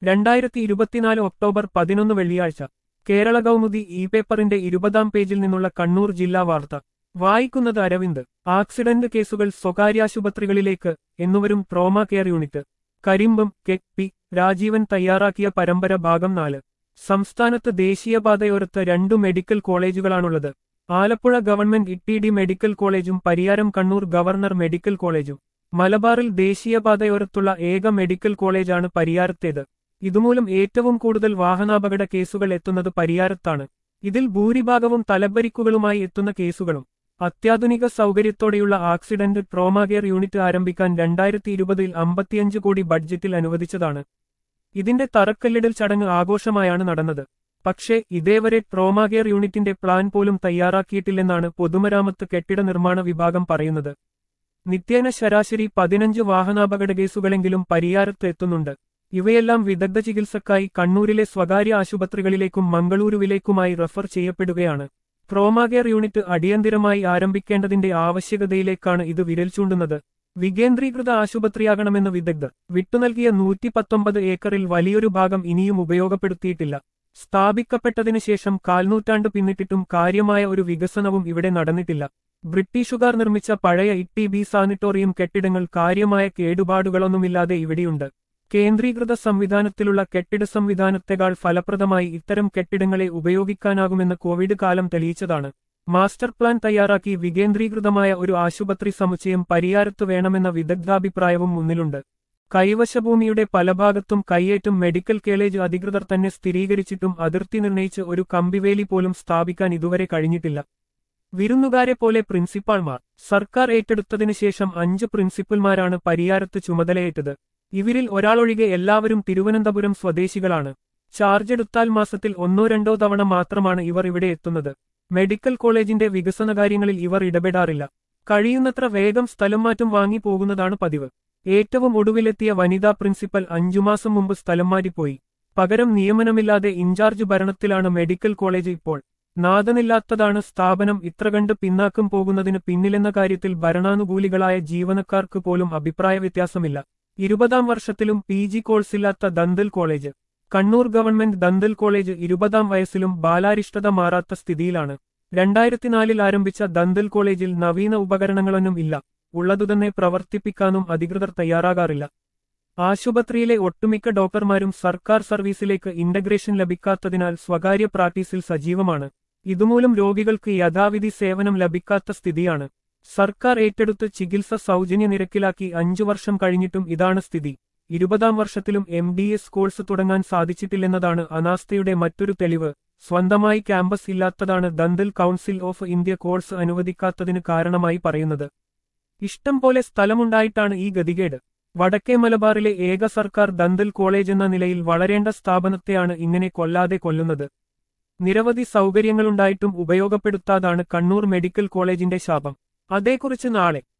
രണ്ടായിരത്തി ഇരുപത്തിനാല് ഒക്ടോബർ പതിനൊന്ന് വെള്ളിയാഴ്ച കേരള കൗമുദി ഇ പേപ്പറിന്റെ ഇരുപതാം പേജിൽ നിന്നുള്ള കണ്ണൂർ ജില്ലാ വാർത്ത വായിക്കുന്നത് അരവിന്ദ് ആക്സിഡന്റ് കേസുകൾ സ്വകാര്യാശുപത്രികളിലേക്ക് എന്നുവരും trauma care unit Karimbam K P Rajeevan തയ്യാറാക്കിയ പരമ്പര ഭാഗം നാല് സംസ്ഥാനത്ത് ദേശീയപാതയോരത്ത് രണ്ടു മെഡിക്കൽ കോളേജുകളാണുള്ളത് Alappuzha government E D medical കോളേജും പരിയാരം കണ്ണൂർ ഗവർണർ മെഡിക്കൽ കോളേജും മലബാറിൽ ദേശീയപാതയോരത്തുള്ള ഏക മെഡിക്കൽ കോളേജാണ് പരിയാരത്തേത് ഇതുമൂലം ഏറ്റവും കൂടുതൽ വാഹനാപകട കേസുകൾ എത്തുന്നത് പരിയാരത്താണ് ഇതിൽ ഭൂരിഭാഗവും തലബരിക്കുകളുമായി എത്തുന്ന കേസുകളും അത്യാധുനിക സൗകര്യത്തോടെയുള്ള ആക്സിഡന്റ് ട്രോമാ കെയർ യൂണിറ്റ് ആരംഭിക്കാൻ രണ്ടായിരത്തി ഇരുപതിൽ അമ്പത്തിയഞ്ച് കോടി ബഡ്ജറ്റിൽ അനുവദിച്ചതാണ് ഇതിന്റെ തറക്കല്ലിടൽ ചടങ്ങ് ആഘോഷമായാണ് നടന്നത് പക്ഷേ ഇതേവരെ ട്രോമാ കെയർ യൂണിറ്റിന്റെ പ്ലാൻ പോലും തയ്യാറാക്കിയിട്ടില്ലെന്നാണ് പൊതുമരാമത്ത് കെട്ടിട നിർമ്മാണ വിഭാഗം പറയുന്നത് നിത്യേന ശരാശരി പതിനഞ്ച് വാഹനാപകട കേസുകളെങ്കിലും പരിയാരത്ത് എത്തുന്നുണ്ട് ഇവയെല്ലാം വിദഗ്ധ ചികിത്സക്കായി കണ്ണൂരിലെ സ്വകാര്യ ആശുപത്രികളിലേക്കും മംഗളൂരുവിലേക്കുമായി റഫർ ചെയ്യപ്പെടുകയാണ് ട്രോമാകെയർ യൂണിറ്റ് അടിയന്തിരമായി ആരംഭിക്കേണ്ടതിന്റെ ആവശ്യകതയിലേക്കാണ് ഇത് വിരൽ ചൂണ്ടുന്നത് വികേന്ദ്രീകൃത ആശുപത്രിയാകണമെന്ന് വിദഗ്ധർ വിട്ടുനൽകിയ നൂറ്റി പത്തൊമ്പത് ഏക്കറിൽ വലിയൊരു ഭാഗം ഇനിയും ഉപയോഗപ്പെടുത്തിയിട്ടില്ല സ്ഥാപിക്കപ്പെട്ടതിനു ശേഷം കാൽനൂറ്റാണ്ട് പിന്നിട്ടിട്ടും കാര്യമായ ഒരു വികസനവും ഇവിടെ നടന്നിട്ടില്ല ബ്രിട്ടീഷുകാർ നിർമ്മിച്ച പഴയ ഇ ബി സാനിറ്റോറിയം കെട്ടിടങ്ങൾ കാര്യമായ കേടുപാടുകളൊന്നുമില്ലാതെ ഇവിടെയുണ്ട് കേന്ദ്രീകൃത സംവിധാനത്തിലുള്ള കെട്ടിട സംവിധാനത്തെക്കാൾ ഫലപ്രദമായി ഇത്തരം കെട്ടിടങ്ങളെ ഉപയോഗിക്കാനാകുമെന്ന് കോവിഡ് കാലം തെളിയിച്ചതാണ് മാസ്റ്റർ പ്ലാൻ തയ്യാറാക്കി വികേന്ദ്രീകൃതമായ ഒരു ആശുപത്രി സമുച്ചയം പരിയാരത്ത് വേണമെന്ന വിദഗ്ധാഭിപ്രായവും മുന്നിലുണ്ട് കൈവശഭൂമിയുടെ പല ഭാഗത്തും കയ്യേറ്റും മെഡിക്കൽ കോളേജ് അധികൃതർ തന്നെ സ്ഥിരീകരിച്ചിട്ടും അതിർത്തി നിർണയിച്ച് ഒരു കമ്പിവേലി പോലും സ്ഥാപിക്കാൻ ഇതുവരെ കഴിഞ്ഞിട്ടില്ല വിരുന്നുകാരെ പോലെ പ്രിൻസിപ്പാൾമാർ സർക്കാർ ഏറ്റെടുത്തതിനു ശേഷം അഞ്ച് പ്രിൻസിപ്പൽമാരാണ് പരിയാരത്ത് ചുമതലയേറ്റത് ഇവരിൽ ഒരാളൊഴികെ എല്ലാവരും തിരുവനന്തപുരം സ്വദേശികളാണ് ചാർജ് എടുത്താൽ മാസത്തിൽ ഒന്നോ രണ്ടോ തവണ മാത്രമാണ് ഇവർ ഇവിടെ എത്തുന്നത് മെഡിക്കൽ കോളേജിന്റെ വികസന കാര്യങ്ങളിൽ ഇവർ ഇടപെടാറില്ല കഴിയുന്നത്ര വേഗം സ്ഥലം മാറ്റം വാങ്ങി പോകുന്നതാണ് പതിവ് ഏറ്റവും ഒടുവിലെത്തിയ വനിതാ പ്രിൻസിപ്പൽ അഞ്ചുമാസം മുമ്പ് സ്ഥലം മാറ്റിപ്പോയി പകരം നിയമനമില്ലാതെ ഇൻചാർജ് ഭരണത്തിലാണ് മെഡിക്കൽ കോളേജ് ഇപ്പോൾ നാഥനില്ലാത്തതാണ് സ്ഥാപനം ഇത്ര കണ്ട് പിന്നാക്കം പോകുന്നതിന് പിന്നിലെന്ന കാര്യത്തിൽ ഭരണാനുകൂലികളായ ജീവനക്കാർക്ക് പോലും അഭിപ്രായ വ്യത്യാസമില്ല ഇരുപതാം വർഷത്തിലും പി ജി കോഴ്സില്ലാത്ത dental college Kannur government dental college ഇരുപതാം വയസ്സിലും ബാലാരിഷ്ടത മാറാത്ത സ്ഥിതിയിലാണ് രണ്ടായിരത്തിനാലിൽ ആരംഭിച്ച ദന്തൽ കോളേജിൽ നവീന ഉപകരണങ്ങളൊന്നും ഇല്ല ഉള്ളതുതന്നെ പ്രവർത്തിപ്പിക്കാനും അധികൃതർ തയ്യാറാകാറില്ല ആശുപത്രിയിലെ ഒട്ടുമിക്ക ഡോക്ടർമാരും സർക്കാർ സർവീസിലേക്ക് ഇന്റഗ്രേഷൻ ലഭിക്കാത്തതിനാൽ സ്വകാര്യ പ്രാക്ടീസിൽ സജീവമാണ് ഇതുമൂലം രോഗികൾക്ക് യഥാവിധി സേവനം ലഭിക്കാത്ത സ്ഥിതിയാണ് സർക്കാർ ഏറ്റെടുത്ത് ചികിത്സ സൗജന്യ നിരക്കിലാക്കി അഞ്ചു വർഷം കഴിഞ്ഞിട്ടും ഇതാണ് സ്ഥിതി ഇരുപതാം വർഷത്തിലും എം ഡി എസ് കോഴ്സ് തുടങ്ങാൻ സാധിച്ചിട്ടില്ലെന്നതാണ് അനാസ്ഥയുടെ മറ്റൊരു തെളിവ് സ്വന്തമായി ക്യാമ്പസ് ഇല്ലാത്തതാണ് dental council of India course അനുവദിക്കാത്തതിന് കാരണമായി പറയുന്നത് ഇഷ്ടം പോലെ സ്ഥലമുണ്ടായിട്ടാണ് ഈ ഗതികേട് വടക്കേ മലബാറിലെ ഏക സർക്കാർ ദന്തൽ കോളേജ് എന്ന നിലയിൽ വളരേണ്ട സ്ഥാപനത്തെയാണ് ഇങ്ങനെ കൊല്ലാതെ കൊല്ലുന്നത് നിരവധി സൗകര്യങ്ങളുണ്ടായിട്ടും ഉപയോഗപ്പെടുത്താതാണ് കണ്ണൂർ മെഡിക്കൽ കോളേജിന്റെ ശാപം അതേക്കുറിച്ച് നാളെ